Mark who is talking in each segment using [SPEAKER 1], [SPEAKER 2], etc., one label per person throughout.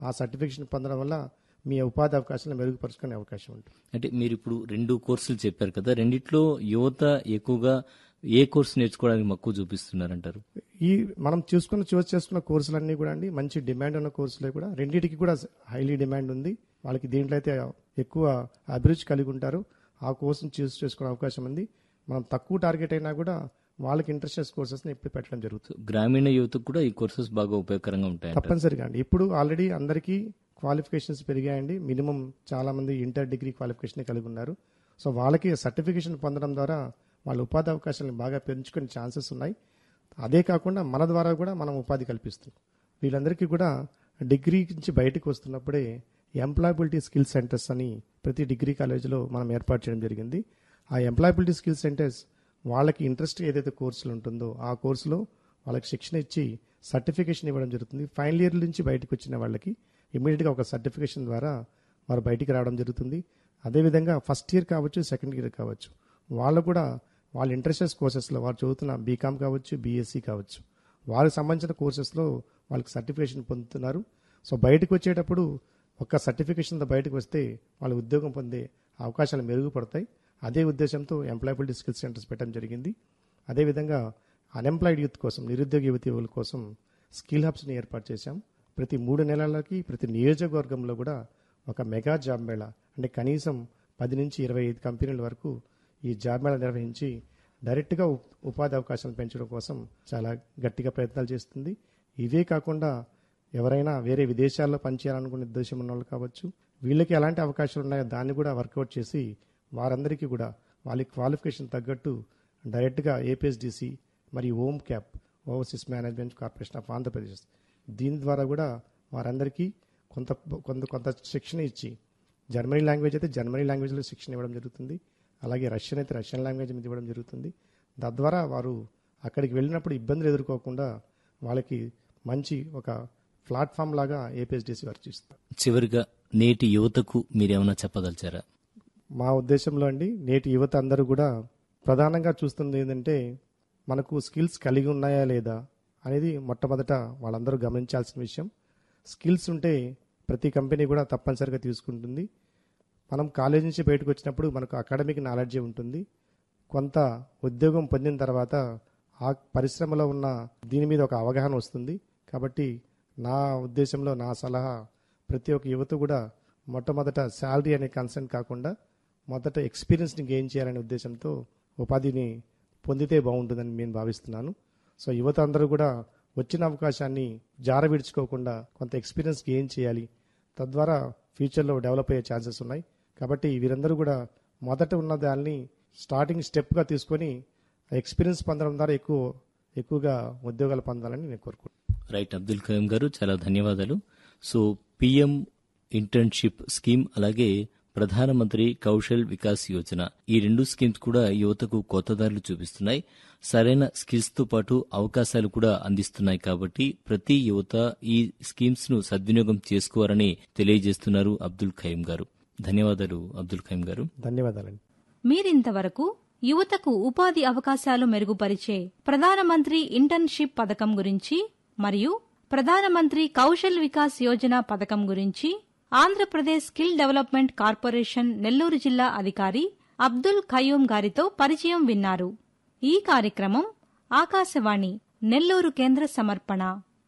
[SPEAKER 1] ఆ సర్టిఫికేషన్ పొందడం వల్ల మీ ఉపాధి అవకాశాలను మెరుగుపరుచుకునే అవకాశం ఉంటుంది
[SPEAKER 2] అంటే మీరు ఇప్పుడు రెండు కోర్సులు చెప్పారు కదా రెండిట్లో యువత ఎక్కువగా ఏ కోర్సు నేర్చుకోవడానికి మక్కువ చూపిస్తున్నారంటారు
[SPEAKER 1] ఈ మనం చూసుకున్న చూస్ చేసుకున్న కోర్సులన్నీ కూడా అండి మంచి డిమాండ్ ఉన్న కోర్సులే కూడా రెండింటికి కూడా హైలీ డిమాండ్ ఉంది వాళ్ళకి దీంట్లో అయితే ఎక్కువ అభిరుచి కలిగి ఉంటారు ఆ కోర్సును చూస్ చేసుకునే అవకాశం ఉంది మనం తక్కువ టార్గెట్ అయినా కూడా వాళ్ళకి ఇంట్రెస్ట్ కోర్సెస్ని ఎప్పుడు పెట్టడం జరుగుతుంది
[SPEAKER 2] గ్రామీణ యువతకు కూడా ఈ కోర్సెస్ బాగా ఉపయోగకరంగా ఉంటాయి
[SPEAKER 1] తప్పనిసరిగా అండి ఇప్పుడు ఆల్రెడీ అందరికీ క్వాలిఫికేషన్స్ పెరిగాయండి మినిమం చాలా మంది ఇంటర్ డిగ్రీ క్వాలిఫికేషన్ కలిగి ఉన్నారు సో వాళ్ళకి సర్టిఫికేషన్ పొందడం ద్వారా వాళ్ళ ఉపాధి అవకాశాలను బాగా పెంచుకునే ఛాన్సెస్ ఉన్నాయి అదే కాకుండా మన ద్వారా కూడా మనం ఉపాధి కల్పిస్తున్నాం వీళ్ళందరికీ కూడా డిగ్రీ నుంచి బయటకు వస్తున్నప్పుడే ఎంప్లాయబిలిటీ స్కిల్ సెంటర్స్ అని ప్రతి డిగ్రీ కాలేజీలో మనం ఏర్పాటు చేయడం జరిగింది ఆ ఎంప్లాయబిలిటీ స్కిల్ సెంటర్స్ వాళ్ళకి ఇంట్రెస్ట్ ఏదైతే కోర్సులు ఉంటుందో ఆ కోర్సులో వాళ్ళకి శిక్షణ ఇచ్చి సర్టిఫికేషన్ ఇవ్వడం జరుగుతుంది ఫైనల్ ఇయర్ నుంచి బయటకు వచ్చిన వాళ్ళకి ఇమీడియట్గా ఒక సర్టిఫికేషన్ ద్వారా వారు బయటికి రావడం జరుగుతుంది అదేవిధంగా ఫస్ట్ ఇయర్ కావచ్చు సెకండ్ ఇయర్ కావచ్చు వాళ్ళు కూడా వాళ్ళ ఇంట్రెస్టెస్ కోర్సెస్లో వారు చదువుతున్న బీకామ్ కావచ్చు బీఎస్సీ కావచ్చు వారికి సంబంధించిన కోర్సెస్లో వాళ్ళకి సర్టిఫికేషన్ పొందుతున్నారు సో బయటకు వచ్చేటప్పుడు ఒక సర్టిఫికేషన్తో బయటకు వస్తే వాళ్ళు ఉద్యోగం పొందే అవకాశాలు మెరుగుపడతాయి అదే ఉద్దేశంతో ఎంప్లాయబిలిటీ స్కిల్ సెంటర్స్ పెట్టడం జరిగింది అదేవిధంగా అన్ఎంప్లాయిడ్ యూత్ కోసం నిరుద్యోగ యువతి యువకుల కోసం స్కిల్ హబ్స్ని ఏర్పాటు చేశాం ప్రతి మూడు నెలలకి ప్రతి నియోజకవర్గంలో కూడా ఒక మెగా జాబ్ మేళా అంటే కనీసం పది నుంచి ఇరవై ఐదు కంపెనీల వరకు ఈ జాబ్ మేళా నిర్వహించి డైరెక్ట్గా ఉ- ఉపాధి అవకాశాలు పెంచడం కోసం చాలా గట్టిగా ప్రయత్నాలు చేస్తుంది ఇవే కాకుండా ఎవరైనా వేరే విదేశాల్లో పనిచేయాలనుకునే ఉద్దేశం ఉన్న వాళ్ళు కావచ్చు వీళ్ళకి ఎలాంటి అవకాశాలు ఉన్నాయో దాన్ని కూడా వర్కౌట్ చేసి వారందరికీ కూడా వాళ్ళ క్వాలిఫికేషన్ తగ్గట్టు డైరెక్ట్గా ఏపీఎస్డిసి మరియు OMCAP overseas management corporation of Andhra Pradesh దీని ద్వారా కూడా వారందరికీ కొంత కొంత కొంత శిక్షణ ఇచ్చి జర్మనీ లాంగ్వేజ్ అయితే జర్మనీ లాంగ్వేజ్లో శిక్షణ ఇవ్వడం జరుగుతుంది అలాగే రష్యన్ అయితే రష్యన్ లాంగ్వేజ్ మీద ఇవ్వడం జరుగుతుంది తద్వారా వారు అక్కడికి వెళ్ళినప్పుడు ఇబ్బందులు ఎదుర్కోకుండా వాళ్ళకి మంచి ఒక ప్లాట్ఫామ్ లాగా ఏపీఎస్డిసి వర్క్ చేస్తారు
[SPEAKER 2] చివరిగా నేటి యువతకు మీరేమైనా చెప్పదలిచారా
[SPEAKER 1] మా ఉద్దేశంలో అండి నేటి యువత అందరూ కూడా ప్రధానంగా చూస్తుంది ఏంటంటే మనకు స్కిల్స్ కలిగి ఉన్నాయా లేదా అనేది మొట్టమొదట వాళ్ళందరూ గమనించాల్సిన విషయం స్కిల్స్ ఉంటే ప్రతి కంపెనీ కూడా తప్పనిసరిగా తీసుకుంటుంది మనం కాలేజ్ నుంచి బయటకు వచ్చినప్పుడు మనకు అకాడమిక్ నాలెడ్జ్ ఉంటుంది కొంత ఉద్యోగం పొందిన తర్వాత ఆ పరిశ్రమలో ఉన్న దీని మీద ఒక అవగాహన వస్తుంది కాబట్టి నా ఉద్దేశంలో నా సలహా ప్రతి ఒక్క యువత కూడా మొట్టమొదట శాలరీ అనే కన్సర్న్ కాకుండా మొదట ఎక్స్పీరియన్స్ని గెయిన్ చేయాలనే ఉద్దేశంతో ఉపాధిని పొందితే బాగుంటుందని నేను భావిస్తున్నాను సో యువత అందరూ కూడా వచ్చిన అవకాశాన్ని జార విడుచుకోకుండా కొంత ఎక్స్పీరియన్స్ గెయిన్ చేయాలి తద్వారా ఫ్యూచర్లో డెవలప్ అయ్యే ఛాన్సెస్ ఉన్నాయి కాబట్టి వీరందరూ కూడా మొదట ఉన్న దాన్ని స్టార్టింగ్ స్టెప్గా తీసుకొని ఎక్స్పీరియన్స్ పొందడం ద్వారా ఎక్కువ ఎక్కువగా ఉద్యోగాలు పొందాలని నేను కోరుకుంటున్నాను
[SPEAKER 2] రైట్ అబ్దుల్ కరీం గారు చాలా ధన్యవాదాలు సో పిఎం ఇంటర్న్షిప్ స్కీమ్ అలాగే ప్రధానమంత్రి కౌశల్ వికాస్ యోజన ఈ రెండు స్కీమ్స్ కూడా యువతకు కొత్త దారులు చూపిస్తున్నాయి సరైన స్కిల్స్ తో పాటు అవకాశాలు కూడా అందిస్తున్నాయి కాబట్టి ప్రతి యువత ఈ స్కీమ్స్ ను సద్వినియోగం చేసుకోవాలని తెలియజేస్తున్నారు అబ్దుల్ ఖయీం గారు ధన్యవాదాలు అబ్దుల్ ఖయీం గారు
[SPEAKER 1] ధన్యవాదాలండి
[SPEAKER 3] మీరింతవరకు యువతకు ఉపాధి అవకాశాలు మెరుగుపరిచే ప్రధానమంత్రి ఇంటర్న్షిప్ పథకం గురించి మరియు ప్రధానమంత్రి కౌశల్ వికాస్ యోజన పథకం గురించి Andhra Pradesh skill development corporation Nellore జిల్లా అధికారి అబ్దుల్ ఖయూం గారితో పరిచయం విన్నారు ఈ కార్యక్రమం ఆకాశవాణి నెల్లూరు కేంద్ర సమర్పణ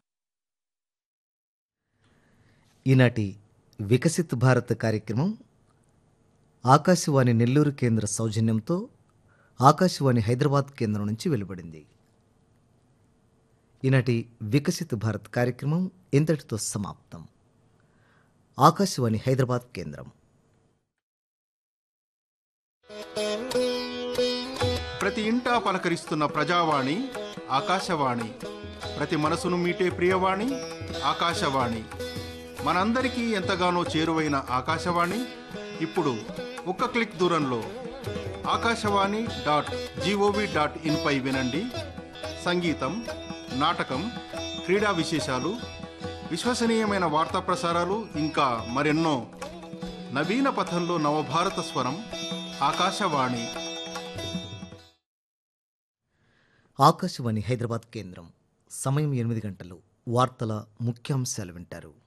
[SPEAKER 4] ఈనాటి వికసిత్ భారత్ కార్యక్రమం ఆకాశవాణి నెల్లూరు కేంద్ర సౌజన్యంతో ఆకాశవాణి హైదరాబాద్ కేంద్రం నుంచి వెలువడింది ఈనాటి వికసిత్ భారత్ కార్యక్రమం ఇంతటితో సమాప్తం ఆకాశవాణి హైదరాబాద్ కేంద్రం
[SPEAKER 5] ప్రతి ఇంటా పలకరిస్తున్న ప్రజావాణి ఆకాశవాణి ప్రతి మనసును మీటే ప్రియవాణి ఆకాశవాణి మనందరికీ ఎంతగానో చేరువైన ఆకాశవాణి ఇప్పుడు ఒక్క క్లిక్ దూరంలో ఆకాశవాణి డాట్ జీఓవి డాట్ ఇన్పై వినండి సంగీతం నాటకం క్రీడా విశేషాలు విశ్వసనీయమైన వార్తా ప్రసారాలు ఇంకా మరెన్నో నవీన పథంలో నవభారత స్వరం ఆకాశవాణి
[SPEAKER 4] ఆకాశవాణి హైదరాబాద్ కేంద్రం సమయం ఎనిమిది గంటలు వార్తల ముఖ్యాంశాలు వింటారు